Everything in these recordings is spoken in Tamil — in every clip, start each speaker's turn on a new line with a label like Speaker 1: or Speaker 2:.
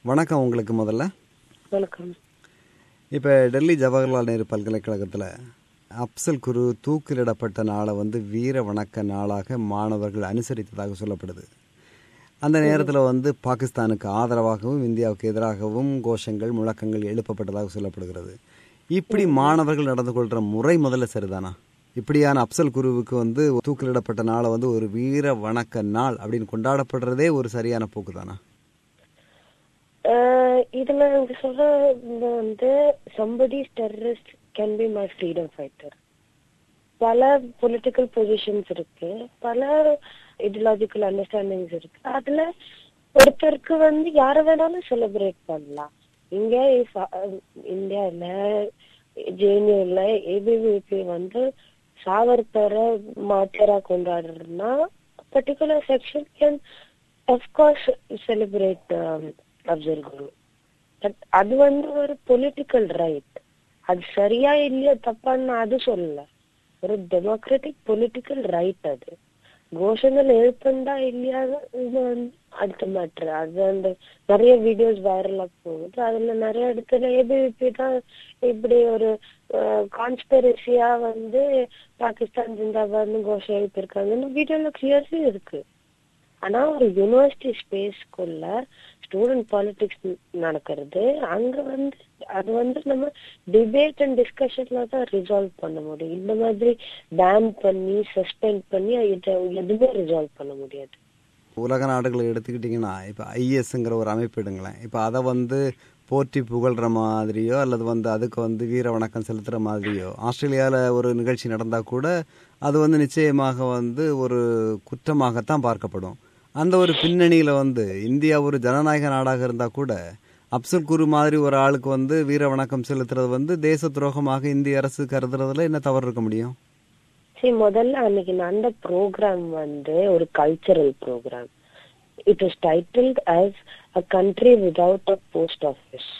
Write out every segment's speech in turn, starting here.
Speaker 1: வணக்கம் உங்களுக்கு முதல்ல
Speaker 2: வணக்கம்
Speaker 1: இப்போ டெல்லி ஜவஹர்லால் நேரு பல்கலைக்கழகத்தில் அப்சல் குரு தூக்கிலிடப்பட்ட நாளை வந்து வீர வணக்க நாளாக மாணவர்கள் அனுசரித்ததாக சொல்லப்படுது அந்த நேரத்தில் வந்து பாகிஸ்தானுக்கு ஆதரவாகவும் இந்தியாவுக்கு எதிராகவும் கோஷங்கள் முழக்கங்கள் எழுப்பப்பட்டதாக சொல்லப்படுகிறது இப்படி மாணவர்கள் நடந்து கொள்கிற முறை முதல்ல சரிதானா இப்படியான அப்சல் குருவுக்கு வந்து தூக்கிலிடப்பட்ட நாளை வந்து ஒரு வீர வணக்க நாள் அப்படின்னு கொண்டாடப்படுறதே ஒரு சரியான போக்கு தானா
Speaker 2: ஆஹ் இதுல எனக்கு சொல்ற இது வந்து somebody's terrorist can be my freedom fighter பல பொலிட்டிக்கல் பொசிஷன்ஸ் இருக்கு பல ஐடியாலஜிக்கல் அண்டர்ஸ்டாண்டிங்ஸ் இருக்கு அதுல ஒருத்தருக்கு வந்து யார வேணாலும் செலிப்ரேட் பண்ணலாம் இங்க if- அஹ் இந்தியால ஜேஎன்யூல ஏபிவிபி வந்து சாவர்கரை மாற்றரா கொண்டாடுறதுன்னா particular section can of course celebrate Afzal Guru but அது வந்து ஒரு பொலிட்டிக்கல் ரைட் அது சரியா இல்லையா தப்பான்னு அது சொல்லல ஒரு டெமோக்ராட்டிக் பொலிட்டிக்கல் ரைட் அது கோஷங்கள் எழுப்புண்டா இல்லையா இது வந்து அடுத்த மேட்ரு அது அந்த நிறைய வீடியோஸ் வைரலா போகுது அதுல நிறைய இடத்துல ஏபிவிபி தான் இப்படி ஒரு கான்ஸ்பிரசியா வந்து பாகிஸ்தான் ஜிந்தாபாத்னு கோஷம் எழுப்பியிருக்காங்கன்னு வீடியோல கிளியர்லி இருக்கு ஆனா ஒரு யூனிவர்சிட்டி ஸ்பேஸ்க்குள்ள ஸ்டூடெண்ட் பாலிடிக்ஸ் நடக்கிறது அங்க வந்து அது வந்து நம்ம டிபேட் அண்ட் டிஸ்கஷன்ல தான் ரிசால்வ் பண்ண முடியும் இந்த மாதிரி பேன் பண்ணி சஸ்பெண்ட் பண்ணி இதை எதுவுமே ரிசால்வ் பண்ண முடியாது
Speaker 1: உலக நாடுகளை எடுத்துக்கிட்டிங்கன்னா இப்போ ஐஎஸ்ங்கிற ஒரு அமைப்பு எடுங்களேன் இப்போ அதை வந்து போற்றி புகழ்கிற மாதிரியோ அல்லது வந்து அதுக்கு வந்து வீர வணக்கம் செலுத்துகிற மாதிரியோ ஆஸ்திரேலியாவில் ஒரு நிகழ்ச்சி நடந்தால் கூட அது வந்து நிச்சயமாக வந்து ஒரு குற்றமாகத்தான் பார்க்கப்படும் அந்த ஒரு பின்னணியில் வந்து இந்தியா ஒரு ஜனநாயக நாடாக இருந்தால் கூட அப்சல் குரு மாதிரி ஒரு ஆளுக்கு வந்து வீர வணக்கம் செலுத்துறது வந்து தேச துரோகமாக இந்திய அரசு கருதுறதுல என்ன தவறு இருக்க முடியும்
Speaker 2: சரி முதல்ல அன்னைக்கு நடந்த ப்ரோக்ராம் வந்து ஒரு cultural programme it is titled as a country without a post office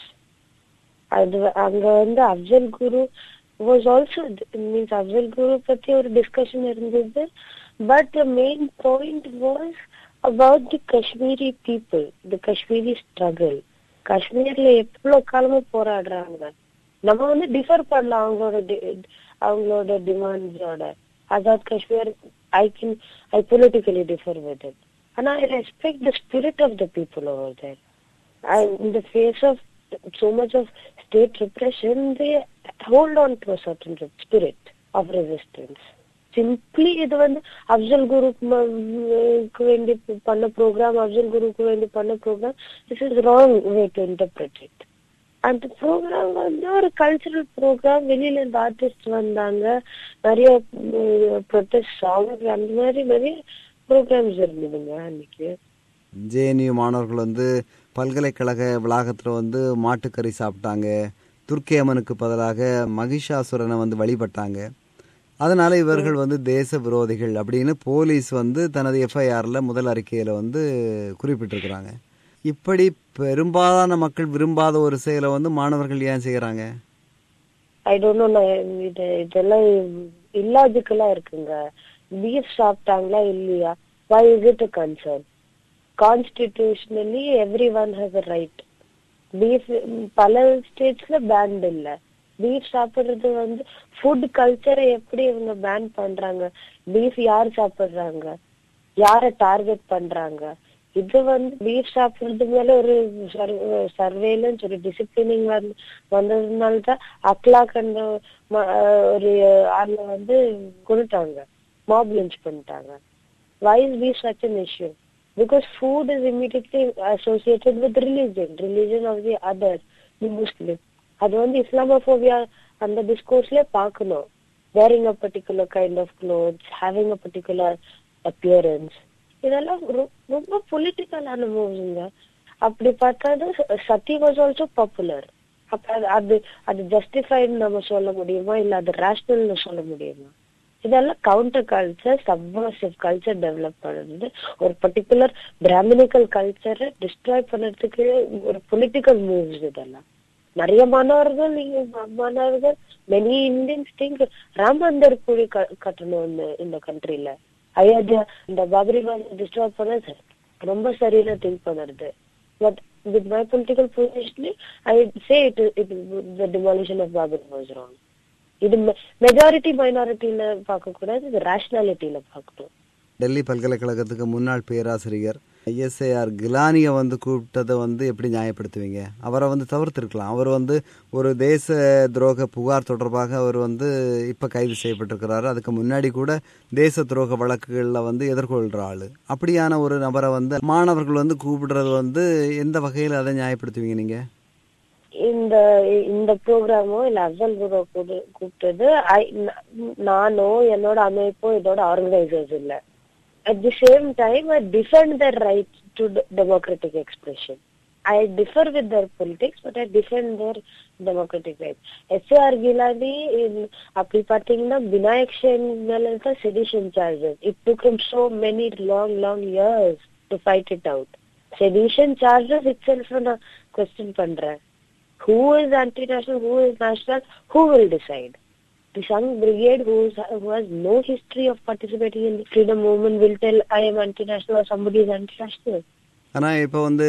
Speaker 2: அது அங்க வந்து Afzal Guru was also means Afzal Guru பத்தி ஒரு டிஸ்கஷன் இருந்தது but the main point was about the Kashmiri people the Kashmiri struggle காஷ்மீர்ல எவ்வளவு காலமா போராடுறாங்க நம்ம வந்து டிஃபர் பண்ணலாம் அவங்களோட di- அவங்களோட டிமாண்ட்ஸோட Azad Kashmir I can I politically differ with it ஆனா I respect the spirit of the people over there in the face of so much of state repression, they hold on to a certain spirit of resistance. Simply இது வந்து அப்சல் குருக்கு வேண்டி பண்ண ப்ரோக்ராம் அப்சல் குருக்கு வேண்டி பண்ண programme this is wrong way to interpret it அந்த ப்ரோக்ராம் வந்து ஒரு கல்ச்சரல் ப்ரோக்ராம் வெளியில இருந்து ஆர்டிஸ்ட் வந்தாங்க நிறைய ப்ரொட்டஸ்ட் சாங்ஸ் அந்த மாதிரி நிறைய ப்ரோக்ராம்ஸ் இருந்ததுங்க அன்னைக்கு
Speaker 1: ஜேஎன்யூ மாணவர்கள் வந்து பல்கலைக்கழக வளாகத்தில் வந்து மாட்டுக்கறி சாப்பிட்டாங்க துர்க்கி அம்மனுக்கு பதிலாக மகிஷாசுரனை வந்து வழிபட்டாங்க அதனால இவர்கள் வந்து தேச விரோதிகள் அப்படின்னு போலீஸ் வந்து தனது எஃப்ஐஆர்ல முதல் அறிக்கையில வந்து குறிப்பிட்டிருக்கிறாங்க இப்படி பெரும்பாலான மக்கள் விரும்பாத ஒரு செயலை வந்து மாணவர்கள் ஏன் செய்யறாங்க
Speaker 2: ஐ டோன்ட் நோ இது இதெல்லாம் இல்லாஜிக்கலா இருக்குங்க பீஃப் சாப்பிட்டாங்களா இல்லையா why is it a concern constitutionally every one has a right beef பல ஸ்டேட்ஸ்ல பேண்ட் இல்ல பீஃப் சாப்பிடுறது வந்து ஃபுட் கல்ச்சரை எப்படி இவங்க பேன் பண்றாங்க பீஃப் யார் சாப்பிடுறாங்க யார டார்கெட் பண்றாங்க இது வந்து பீஃப் சாப்பிடுறது மேல ஒரு சர்வேலன்ஸ் ஒரு டிசிப்ளினிங் வந்து வந்ததுனால தான் அக்லாக் அந்த ம- ஒரு ஆள்ல வந்து கொண்டுட்டாங்க மாப் லிஞ்ச் பண்ணிட்டாங்க why is beef such an issue? Because food is immediately associated with religion, religion of the other, the Muslim. அது வந்து இஸ்லாமோபோபியா அந்த டிஸ்கோர்ஸ்ல பார்க்கணும் wearing a particular kind of clothes, having a particular appearance. இதெல்லாம் ரொ- ரொம்ப பொலிட்டிக்கலான மூவ்ஸுங்க அப்படி பார்த்தா சத்தி வாஸ் ஆல்சோ பாப்புலர் அப்ப அது- அது அது ஜஸ்டிஃபைடு நம்ம சொல்ல முடியுமா இல்ல அது ரேஷனல்னு சொல்ல முடியுமா இதெல்லாம் counter culture subversive culture develop பண்ணுறது ஒரு பர்டிகுலர் பிராமினிக்கல் கல்ச்சரை டிஸ்ட்ராய் பண்ணுறதுக்கு ஒரு பொலிட்டிக்கல் மூவ்ஸ் இதெல்லாம் நிறைய மாணவர்கள் நீங்க மாணவர்கள் many Indians think Ram Mandir கூடி க- கட்டணும் இந்த இந்த கண்ட்ரில அயோத்தியா இந்த பாபரி மசூதி டிஸ்ட்ராய் பண்ணது ரொம்ப சரியான திங்க் பண்ணுறது But with my political positioning, I would say it, it the demolition of Babur was wrong. இது மெஜாரிட்டி மைனாரிட்டியில பார்க்க கூடாது இது ரேஷனாலிட்டியில பார்க்கணும்
Speaker 1: டெல்லி பல்கலைக்கழகத்துக்கு முன்னாள் பேராசிரியர் ஐஎஸ்ஏஆர் கிலானியை வந்து கூப்பிட்டதை வந்து எப்படி நியாயப்படுத்துவீங்க அவரை வந்து தவிர்த்திருக்கலாம் அவர் வந்து ஒரு தேச துரோக புகார் தொடர்பாக அவர் வந்து இப்போ கைது செய்யப்பட்டிருக்கிறாரு அதுக்கு முன்னாடி கூட தேச துரோக வழக்குகளில் வந்து எதிர்கொள்கிற ஆள் அப்படியான ஒரு நபரை வந்து மாணவர்கள் வந்து கூப்பிடுறது வந்து எந்த வகையில் அதை நியாயப்படுத்துவீங்க நீங்கள்
Speaker 2: இந்த இந்த ப்ரோக்ராமோ இல்ல அஃசல் குரு கூப்பிட்டது I- ந- நானோ என்னோட அமைப்போ இதோட ஆர்கனைசர்ஸ் இல்ல at the same time I defend their right to democratic expression I differ with their politics but I defend their democratic right S A R Geelani அப்படி பாத்தீங்கன்னா விநாயக் சென் மேல தான் sedition charges it took so many long long years to fight it out sedition charges itself நான் கொஸ்டின் பண்றேன் who is anti-national, who is national, who will decide? The Sangh Brigade, who, is, who has no history of participating in the freedom movement, will tell I am anti-national or somebody is anti-national.
Speaker 1: ஆனால் இப்போ வந்து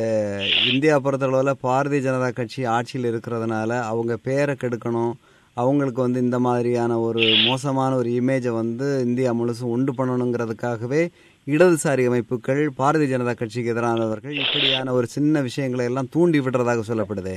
Speaker 1: இந்தியா பொறுத்தளவில் பாரதிய ஜனதா கட்சி ஆட்சியில் இருக்கிறதுனால அவங்க பேரை கெடுக்கணும் அவங்களுக்கு வந்து இந்த மாதிரியான ஒரு மோசமான ஒரு இமேஜை வந்து இந்தியா முழுசும் உண்டு பண்ணணுங்கிறதுக்காகவே இடதுசாரி அமைப்புகள் பாரதிய ஜனதா கட்சிக்கு எதிரானவர்கள் இப்படியான ஒரு சின்ன விஷயங்களை எல்லாம் தூண்டி விடுறதாக சொல்லப்படுதே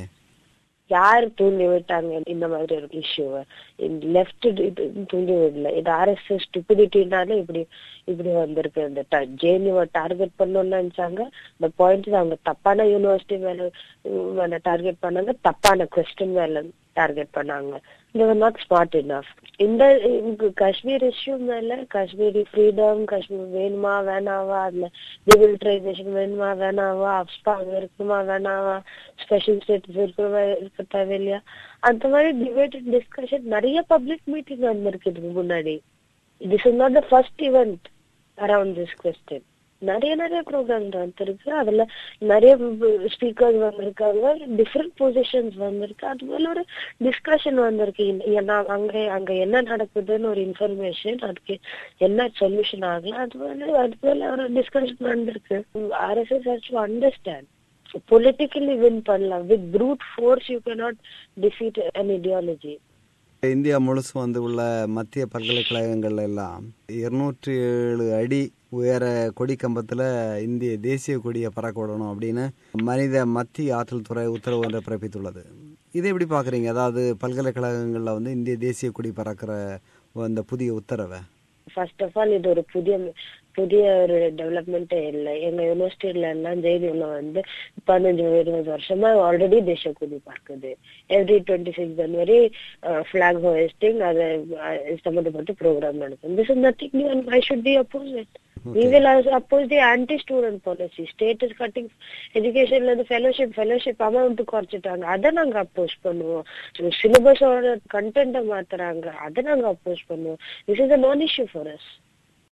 Speaker 2: யார் தூண்டி விட்டாங்க இந்த மாதிரி ஒரு இஷ்யூவை லெஃப்ட் தூண்டி விடல இது ஆர்எஸ்எஸ் ஸ்டூபிடிட்டினால இப்படி இப்படி வந்திருக்கு இந்த ஜேஎன்யூவை டார்கெட் பண்ணணும்னு நினைச்சாங்க இந்த பாயிண்ட் அவங்க தப்பான யூனிவர்சிட்டி மேல மேல டார்கெட் பண்ணாங்க தப்பான கொஸ்டின் மேல டார்கெட் பண்ணாங்க they were not smart enough இந்த இங்க காஷ்மீர் இஷ்யூ மேல காஷ்மீரி ஃப்ரீடம் காஷ்மீர் வேணுமா வேணாவா அதுல டிமிலிட்டரைசேஷன் வேணுமா வேணாவா அப்ஸ்பா அங்க இருக்குமா வேணாவா ஸ்பெஷல் ஸ்டேட்டஸ் இருக்கணுமா இருக்க தேவையில்லையா அந்த மாதிரி டிபேட் டிஸ்கஷன் நிறைய பப்ளிக் மீட்டிங் வந்திருக்கு இதுக்கு முன்னாடி this is not the first event around this question நிறைய நிறைய ப்ரோக்ராம் வந்திருக்கு அதுல நிறைய ஸ்பீக்கர்ஸ் வந்திருக்காங்க டிஃப்ரெண்ட் பொசிஷன்ஸ் வந்திருக்கு அது மேல ஒரு டிஸ்கஷன் வந்திருக்கு ஏன்னா அங்க அங்க என்ன நடக்குதுன்னு ஒரு இன்ஃபர்மேஷன் அதுக்கு என்ன சொல்யூஷன் ஆகலாம் அது மேல அது மேல ஒரு டிஸ்கஷன் வந்திருக்கு RSS has to understand politically win பண்ணலாம் with brute force you cannot defeat an ideology
Speaker 1: India முழுசும் வந்து உள்ள மத்திய பல்கலைக்கழகங்கள்ல எல்லாம் இருநூற்றி ஏழு அடி உயர கொடி கம்பத்தில் இந்திய தேசிய கொடியை பறக்க விடணும் அப்படின்னு மனித மத்திய ஆற்றல் துறை உத்தரவு ஒன்றை பிறப்பித்துள்ளது இதை எப்படி பார்க்குறீங்க அதாவது பல்கலைக்கழகங்களில் வந்து இந்திய தேசிய கொடி பறக்கிற அந்த புதிய உத்தரவை
Speaker 2: ஃபர்ஸ்ட் ஆஃப் ஆல் இது ஒரு புதிய புதிய ஒரு டெவலப்மெண்ட்டே இல்லை எங்க யூனிவர்சிட்டியில எல்லாம் ஜெயிலில் வந்து பதினஞ்சு இருபது வருஷமா ஆல்ரெடி தேசிய கொடி பார்க்குது every twenty six January flag hoisting அதை சம்மந்தப்பட்ட ப்ரோக்ராம் நடக்கும் this is nothing new and I should be oppose it we will also oppose the anti-student policy. State is cutting educationல இருந்து fellowship, fellowship amount குறைச்சிட்டாங்க அதை நாங்க அப்போஸ் பண்ணுவோம் சிலபஸோட கண்டென்ட்டை மாத்துறாங்க அதை நாங்க அப்போஸ் பண்ணுவோம் திஸ் இஸ் அ நான் இஷ்யூ ஃபார் அஸ்